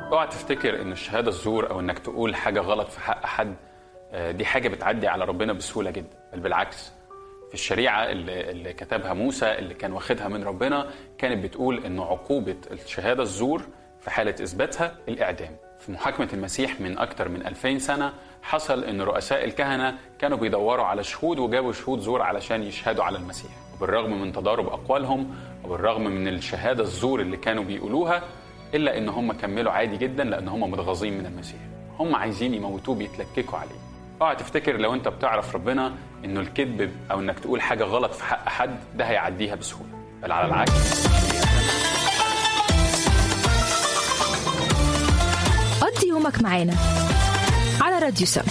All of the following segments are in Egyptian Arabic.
اوعى تفتكر ان الشهاده الزور او انك تقول حاجه غلط في حق حد آه، دي حاجه بتعدي على ربنا بسهوله جدا بل بالعكس في الشريعه اللي, اللي كتبها موسى اللي كان واخدها من ربنا كانت بتقول ان عقوبه الشهاده الزور في حاله اثباتها الاعدام في محاكمه المسيح من اكثر من 2000 سنه حصل ان رؤساء الكهنه كانوا بيدوروا على شهود وجابوا شهود زور علشان يشهدوا على المسيح وبالرغم من تضارب اقوالهم وبالرغم من الشهاده الزور اللي كانوا بيقولوها الا ان هم كملوا عادي جدا لان هم متغاظين من المسيح هم عايزين يموتوه بيتلككوا عليه اوعى تفتكر لو انت بتعرف ربنا انه الكذب او انك تقول حاجه غلط في حق حد ده هيعديها بسهوله بل على العكس قضي يومك معانا على راديو سم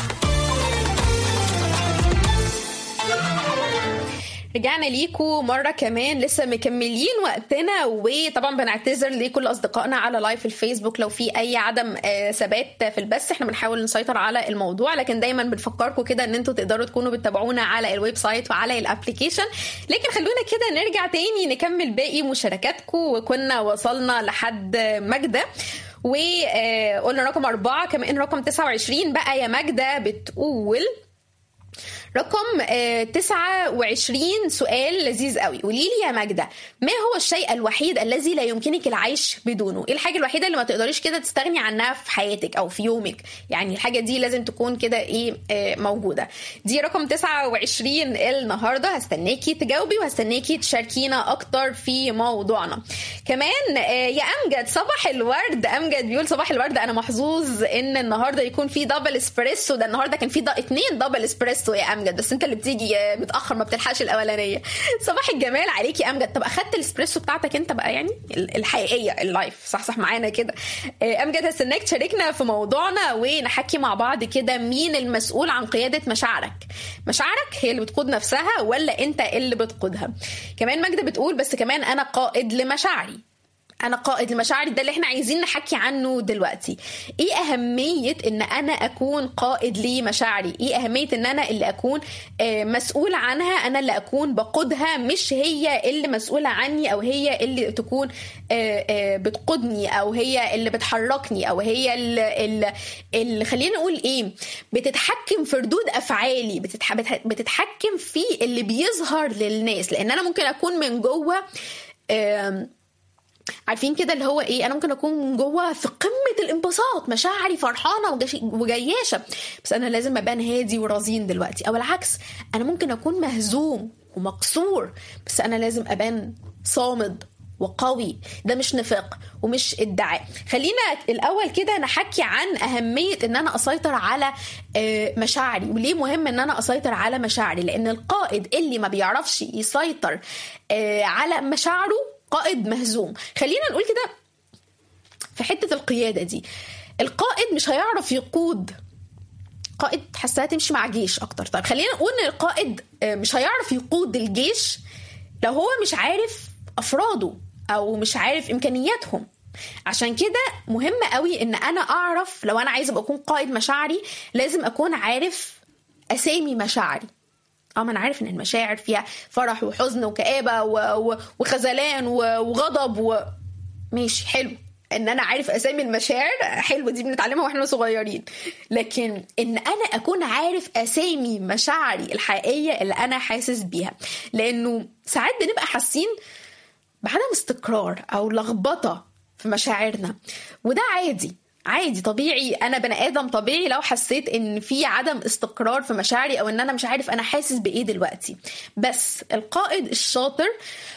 رجعنا ليكم مرة كمان لسه مكملين وقتنا وطبعا بنعتذر لكل أصدقائنا على لايف الفيسبوك لو في أي عدم آه، ثبات في البث احنا بنحاول نسيطر على الموضوع لكن دايما بنفكركم كده ان انتوا تقدروا تكونوا بتتابعونا على الويب سايت وعلى الابلكيشن لكن خلونا كده نرجع تاني نكمل باقي مشاركاتكم وكنا وصلنا لحد ماجدة وقلنا رقم أربعة كمان رقم 29 بقى يا ماجدة بتقول رقم آه، 29 سؤال لذيذ قوي قولي لي يا ماجدة ما هو الشيء الوحيد الذي لا يمكنك العيش بدونه ايه الحاجة الوحيدة اللي ما تقدريش كده تستغني عنها في حياتك او في يومك يعني الحاجة دي لازم تكون كده ايه آه، موجودة دي رقم 29 النهاردة هستناكي تجاوبي وهستناكي تشاركينا اكتر في موضوعنا كمان آه، يا امجد صباح الورد امجد بيقول صباح الورد انا محظوظ ان النهارده يكون في دبل اسبريسو ده النهارده كان في دا اتنين دبل اسبريسو يا امجد بس انت اللي بتيجي آه، متاخر ما بتلحقش الاولانيه صباح الجمال عليك يا امجد طب اخدت الاسبريسو بتاعتك انت بقى يعني ال- الحقيقيه اللايف صح صح معانا كده آه، امجد هستناك تشاركنا في موضوعنا ونحكي مع بعض كده مين المسؤول عن قياده مشاعرك مشاعرك هي اللي بتقود نفسها ولا انت اللي بتقودها كمان ماجده بتقول بس كمان انا قائد لمشاعري انا قائد لمشاعري ده اللي احنا عايزين نحكي عنه دلوقتي ايه اهميه ان انا اكون قائد لمشاعري ايه اهميه ان انا اللي اكون آه، مسؤول عنها انا اللي اكون بقودها مش هي اللي مسؤوله عني او هي اللي تكون آه، آه، بتقودني او هي اللي بتحركني او هي اللي, اللي, اللي خلينا نقول ايه بتتحكم في ردود افعالي بتتح... بتح- بتتحكم في اللي بيظهر للناس لان انا ممكن اكون من جوه آم، عارفين كده اللي هو ايه انا ممكن اكون من جوه في قمه الانبساط مشاعري فرحانه وجش- وجياشه بس انا لازم ابان هادي ورزين دلوقتي او العكس انا ممكن اكون مهزوم ومكسور بس انا لازم ابان صامد وقوي ده مش نفاق ومش ادعاء خلينا الاول كده نحكي عن اهميه ان انا اسيطر على آه، مشاعري وليه مهم ان انا اسيطر على مشاعري لان القائد اللي ما بيعرفش يسيطر آه، على مشاعره قائد مهزوم خلينا نقول كده في حته القياده دي القائد مش هيعرف يقود قائد حاساها تمشي مع جيش اكتر طيب خلينا نقول ان القائد آه، مش هيعرف يقود الجيش لو هو مش عارف افراده او مش عارف امكانياتهم عشان كده مهم قوي ان انا اعرف لو انا عايزه ابقى اكون قائد مشاعري لازم اكون عارف اسامي مشاعري اه ما انا عارف ان المشاعر فيها فرح وحزن وكآبة و... و... وخذلان و... وغضب و... ماشي حلو ان انا عارف اسامي المشاعر حلو دي بنتعلمها واحنا صغيرين لكن ان انا اكون عارف اسامي مشاعري الحقيقيه اللي انا حاسس بيها لانه ساعات بنبقى حاسين بعدم استقرار او لخبطه في مشاعرنا وده عادي عادي طبيعي انا بني ادم طبيعي لو حسيت ان في عدم استقرار في مشاعري او ان انا مش عارف انا حاسس بايه دلوقتي بس القائد الشاطر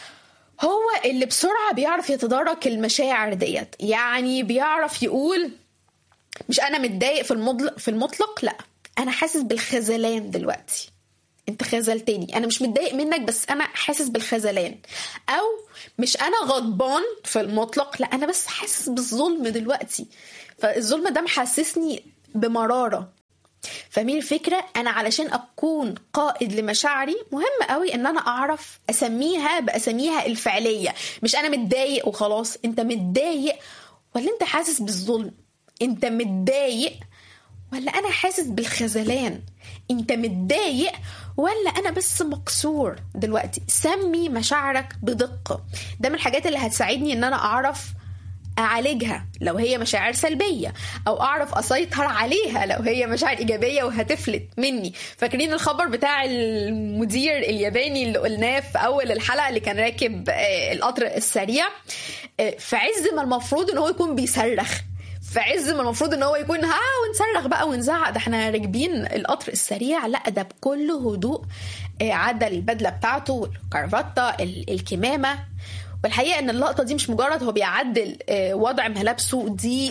هو اللي بسرعه بيعرف يتدارك المشاعر ديت يعني بيعرف يقول مش انا متضايق في المطلق في المطلق لا انا حاسس بالخذلان دلوقتي انت خذلتني انا مش متضايق منك بس انا حاسس بالخذلان او مش انا غضبان في المطلق لا انا بس حاسس بالظلم دلوقتي فالظلم ده محسسني بمراره فاهمين الفكرة؟ أنا علشان أكون قائد لمشاعري مهم قوي إن أنا أعرف أسميها بأساميها الفعلية مش أنا متضايق وخلاص أنت متضايق ولا أنت حاسس بالظلم أنت متضايق ولا أنا حاسس بالخذلان أنت متضايق ولا أنا بس مكسور دلوقتي سمي مشاعرك بدقة ده من الحاجات اللي هتساعدني إن أنا أعرف اعالجها لو هي مشاعر سلبيه او اعرف اسيطر عليها لو هي مشاعر ايجابيه وهتفلت مني فاكرين الخبر بتاع المدير الياباني اللي قلناه في اول الحلقه اللي كان راكب القطر السريع في عز ما المفروض ان هو يكون بيصرخ في عز ما المفروض ان هو يكون ها ونصرخ بقى ونزعق ده احنا راكبين القطر السريع لا ده بكل هدوء عدل البدله بتاعته الكرافته الكمامه والحقيقه ان اللقطه دي مش مجرد هو بيعدل وضع ملابسه دي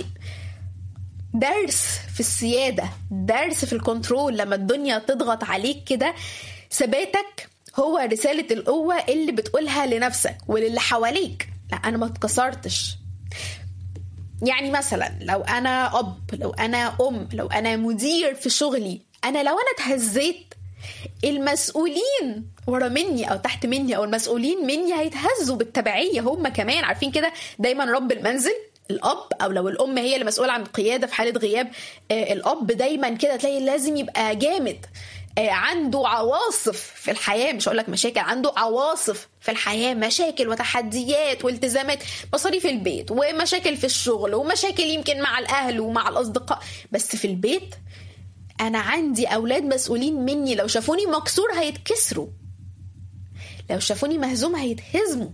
درس في السياده درس في الكنترول لما الدنيا تضغط عليك كده ثباتك هو رساله القوه اللي بتقولها لنفسك وللي حواليك لا انا ما اتكسرتش يعني مثلا لو انا اب لو انا ام لو انا مدير في شغلي انا لو انا اتهزيت المسؤولين ورا مني او تحت مني او المسؤولين مني هيتهزوا بالتبعيه هم كمان عارفين كده دايما رب المنزل الاب او لو الام هي اللي مسؤوله عن القياده في حاله غياب آه الاب دايما كده تلاقي لازم يبقى جامد آه عنده عواصف في الحياه مش هقول لك مشاكل عنده عواصف في الحياه مشاكل وتحديات والتزامات مصاريف البيت ومشاكل في الشغل ومشاكل يمكن مع الاهل ومع الاصدقاء بس في البيت انا عندي اولاد مسؤولين مني لو شافوني مكسور هيتكسروا لو شافوني مهزوم هيتهزموا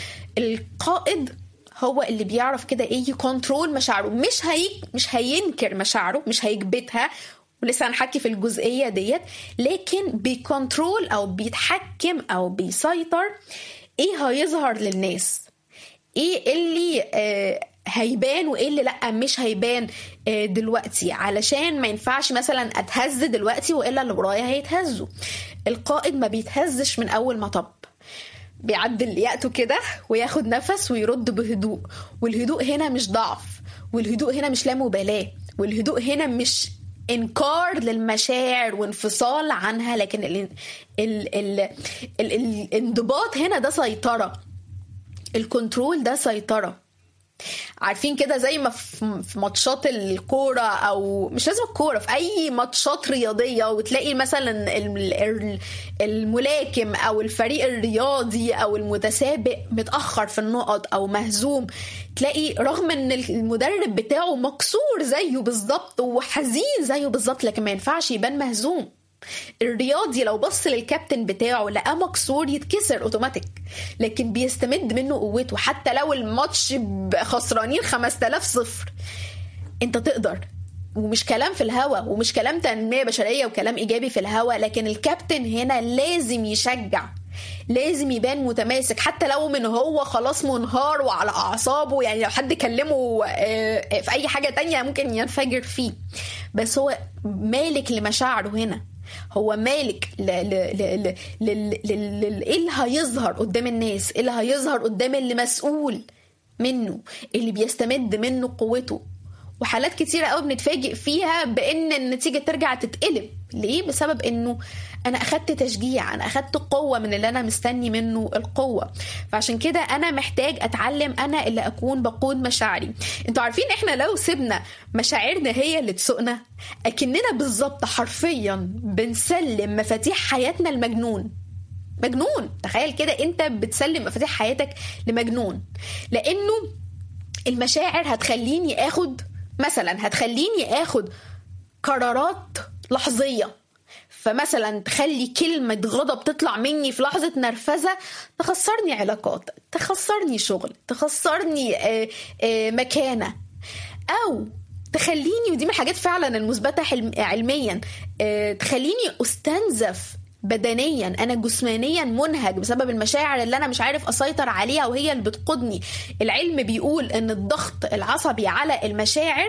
القائد هو اللي بيعرف كده ايه يكنترول مشاعره مش هي مش هينكر مشاعره مش هيكبتها ولسه هنحكي في الجزئيه ديت لكن بيكنترول او بيتحكم او بيسيطر ايه هيظهر للناس ايه اللي آه هيبان وايه اللي لا مش هيبان دلوقتي علشان ما ينفعش مثلا اتهز دلوقتي والا اللي ورايا هيتهزوا القائد ما بيتهزش من اول ما طب بيعدل يأته كده وياخد نفس ويرد بهدوء والهدوء هنا مش ضعف والهدوء هنا مش لا مبالاة والهدوء هنا مش انكار للمشاعر وانفصال عنها لكن ال ال ال ال الانضباط هنا ده سيطرة الكنترول ده سيطره عارفين كده زي ما في ماتشات الكوره او مش لازم الكوره في اي ماتشات رياضيه وتلاقي مثلا الملاكم او الفريق الرياضي او المتسابق متاخر في النقط او مهزوم تلاقي رغم ان المدرب بتاعه مكسور زيه بالظبط وحزين زيه بالظبط لكن ما ينفعش يبان مهزوم الرياضي لو بص للكابتن بتاعه لقاه مكسور يتكسر اوتوماتيك لكن بيستمد منه قوته حتى لو الماتش خسرانين 5000 صفر انت تقدر ومش كلام في الهوا ومش كلام تنميه بشريه وكلام ايجابي في الهوا لكن الكابتن هنا لازم يشجع لازم يبان متماسك حتى لو من هو خلاص منهار وعلى اعصابه يعني لو حد كلمه في اي حاجه تانية ممكن ينفجر فيه بس هو مالك لمشاعره هنا هو مالك ل ل ل ل ل ايه اللي هيظهر قدام الناس ايه اللي هيظهر قدام اللي مسؤول منه اللي بيستمد منه قوته وحالات كتيرة قوي بنتفاجئ فيها بان النتيجة ترجع تتقلب ليه بسبب انه انا اخدت تشجيع انا اخدت قوة من اللي انا مستني منه القوة فعشان كده انا محتاج اتعلم انا اللي اكون بقود مشاعري انتوا عارفين احنا لو سيبنا مشاعرنا هي اللي تسوقنا اكننا بالظبط حرفيا بنسلم مفاتيح حياتنا المجنون مجنون تخيل كده انت بتسلم مفاتيح حياتك لمجنون لانه المشاعر هتخليني اخد مثلا هتخليني اخد قرارات لحظيه فمثلا تخلي كلمة غضب تطلع مني في لحظة نرفزة تخسرني علاقات تخسرني شغل تخسرني آآ آآ مكانة أو تخليني ودي من الحاجات فعلا المثبتة علميا تخليني أستنزف بدنيا انا جسمانيا منهك بسبب المشاعر اللي انا مش عارف اسيطر عليها وهي اللي بتقودني العلم بيقول ان الضغط العصبي على المشاعر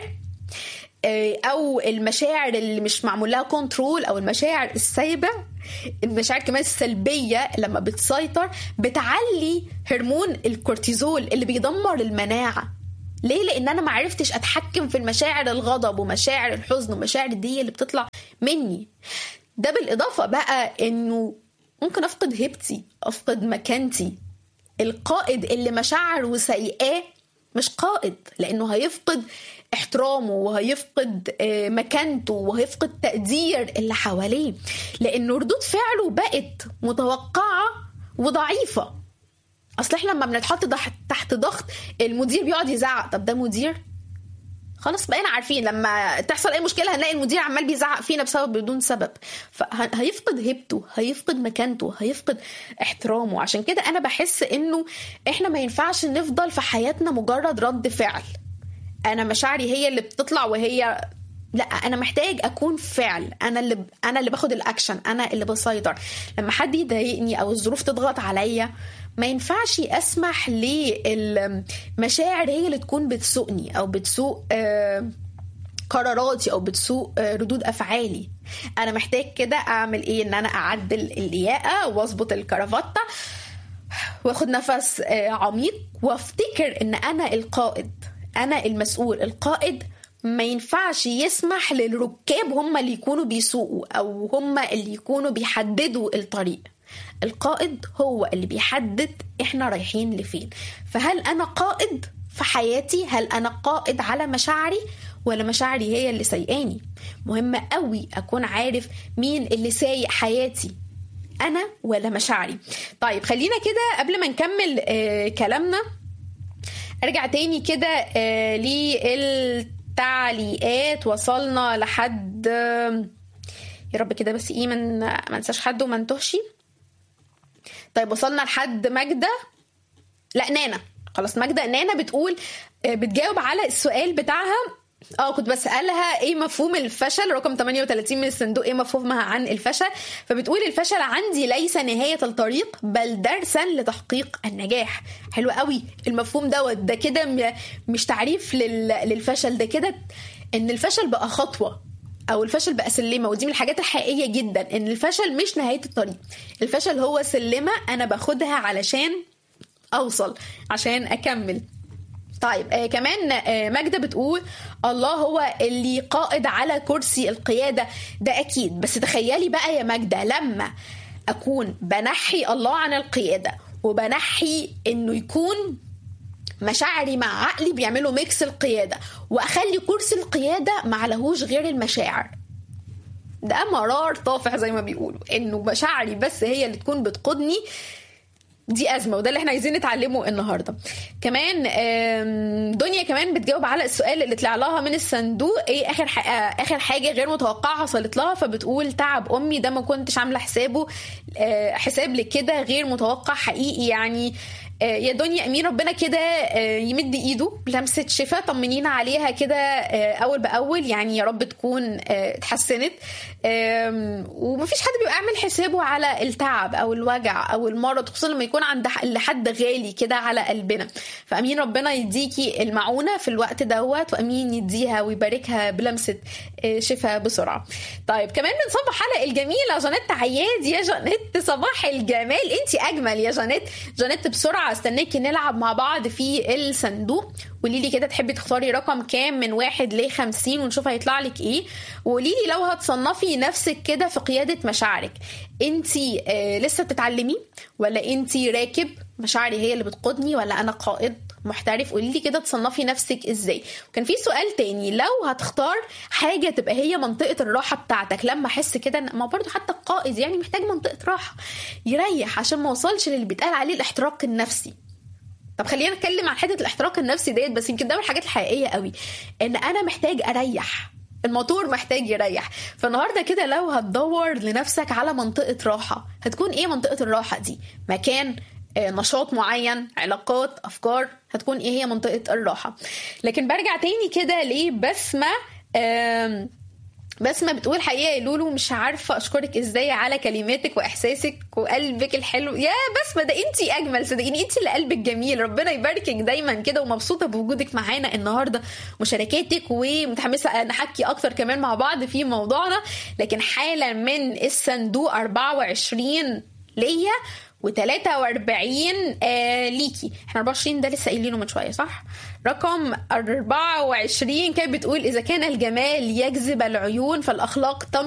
او المشاعر اللي مش معمول لها كنترول او المشاعر السايبه المشاعر كمان السلبيه لما بتسيطر بتعلي هرمون الكورتيزول اللي بيدمر المناعه ليه لان انا ما عرفتش اتحكم في المشاعر الغضب ومشاعر الحزن ومشاعر دي اللي بتطلع مني ده بالاضافه بقى انه ممكن افقد هيبتي افقد مكانتي القائد اللي مشاعره سيئاه مش قائد لانه هيفقد احترامه وهيفقد مكانته وهيفقد تقدير اللي حواليه لان ردود فعله بقت متوقعه وضعيفه اصل احنا لما بنتحط ضح- تحت ضغط المدير بيقعد يزعق طب ده مدير خلاص بقينا عارفين لما تحصل اي مشكله هنلاقي المدير عمال بيزعق فينا بسبب بدون سبب فهيفقد هيبته هيفقد مكانته هيفقد احترامه عشان كده انا بحس انه احنا ما ينفعش نفضل في حياتنا مجرد رد فعل انا مشاعري هي اللي بتطلع وهي لا انا محتاج اكون فعل انا اللي انا اللي باخد الاكشن انا اللي بسيطر لما حد يضايقني او الظروف تضغط عليا ما ينفعش اسمح للمشاعر هي اللي تكون بتسوقني او بتسوق آه قراراتي او بتسوق آه، ردود افعالي انا محتاج كده اعمل ايه ان انا اعدل اللياقه واظبط الكرافته واخد نفس آه، عميق وافتكر ان انا القائد انا المسؤول القائد ما ينفعش يسمح للركاب هم اللي يكونوا بيسوقوا او هم اللي يكونوا بيحددوا الطريق القائد هو اللي بيحدد احنا رايحين لفين فهل انا قائد في حياتي هل انا قائد على مشاعري ولا مشاعري هي اللي سايقاني مهم قوي اكون عارف مين اللي سايق حياتي انا ولا مشاعري طيب خلينا كده قبل ما نكمل آه كلامنا ارجع تاني كده آه للتعليقات وصلنا لحد آه، يا رب كده بس ايه من ما انساش حد وما انتهش طيب وصلنا لحد ماجدة لا نانا خلاص ماجدة نانا بتقول آه، بتجاوب على السؤال بتاعها اه كنت بسألها ايه مفهوم الفشل رقم 38 من الصندوق ايه مفهومها عن الفشل فبتقول الفشل عندي ليس نهاية الطريق بل درسا لتحقيق النجاح حلو قوي المفهوم دوت ده كده م- مش تعريف لل- للفشل ده كده ان الفشل بقى خطوة او الفشل بقى سلمه ودي من الحاجات الحقيقيه جدا ان الفشل مش نهايه الطريق الفشل هو سلمه انا باخدها علشان اوصل عشان اكمل طيب آه كمان آه ماجدة بتقول الله هو اللي قائد على كرسي القيادة ده أكيد بس تخيلي بقى يا ماجدة لما أكون بنحي الله عن القيادة وبنحي إنه يكون مشاعري مع عقلي بيعملوا ميكس القيادة وأخلي كرسي القيادة معلهوش غير المشاعر ده مرار طافح زي ما بيقولوا انه مشاعري بس هي اللي تكون بتقودني دي ازمه وده اللي احنا عايزين نتعلمه النهارده كمان آم، دنيا كمان بتجاوب على السؤال اللي طلع لها من الصندوق ايه اخر ح... آه، اخر حاجه غير متوقعه حصلت لها فبتقول تعب امي ده ما كنتش عامله حسابه آه، حساب لكده غير متوقع حقيقي يعني آه، يا دنيا امين ربنا كده آه، يمد ايده بلمسه شفاء طمنينا عليها كده آه، اول باول يعني يا رب تكون آه، اتحسنت آم، ومفيش حد بيبقى عامل حسابه على التعب او الوجع او المرض خصوصا لما يكون عند ح- لحد غالي كده على قلبنا فامين ربنا يديكي المعونه في الوقت دوت وامين يديها ويباركها بلمسه آه، شفاء بسرعه طيب كمان بنصبح على الجميله جانيت عياد يا جانيت صباح الجمال انت اجمل يا جانيت جانيت بسرعه استناكي نلعب مع بعض في الصندوق قولي لي كده تحبي تختاري رقم كام من واحد ل 50 ونشوف هيطلع لك ايه وقولي لي لو هتصنفي نفسك كده في قياده مشاعرك انت آه لسه بتتعلمي ولا انت راكب مشاعري هي اللي بتقودني ولا انا قائد محترف قولي لي كده تصنفي نفسك ازاي وكان في سؤال تاني لو هتختار حاجه تبقى هي منطقه الراحه بتاعتك لما احس كده إن- ما برضو حتى القائد يعني محتاج منطقه راحه يريح عشان ما وصلش للي بيتقال عليه الاحتراق النفسي طب خلينا نتكلم عن حته الاحتراق النفسي ديت بس يمكن ده من الحاجات الحقيقيه قوي ان انا محتاج اريح الموتور محتاج يريح فالنهارده كده لو هتدور لنفسك على منطقه راحه هتكون ايه منطقه الراحه دي مكان آه، نشاط معين علاقات افكار هتكون ايه هي منطقه الراحه لكن برجع تاني كده لبسمه آم، بسمة بتقول حقيقة يا لولو مش عارفة أشكرك إزاي على كلماتك وإحساسك وقلبك الحلو يا بسمة ده أنتي أجمل صدقيني أنتي اللي قلبك جميل ربنا يباركك دايما كده ومبسوطة بوجودك معانا النهاردة مشاركاتك ومتحمسة نحكي أكتر كمان مع بعض في موضوعنا لكن حالا من الصندوق 24 ليا و43 آه ليكي احنا 24 ده لسه قايلينه من شويه صح رقم 24 كانت بتقول اذا كان الجمال يجذب العيون فالاخلاق تم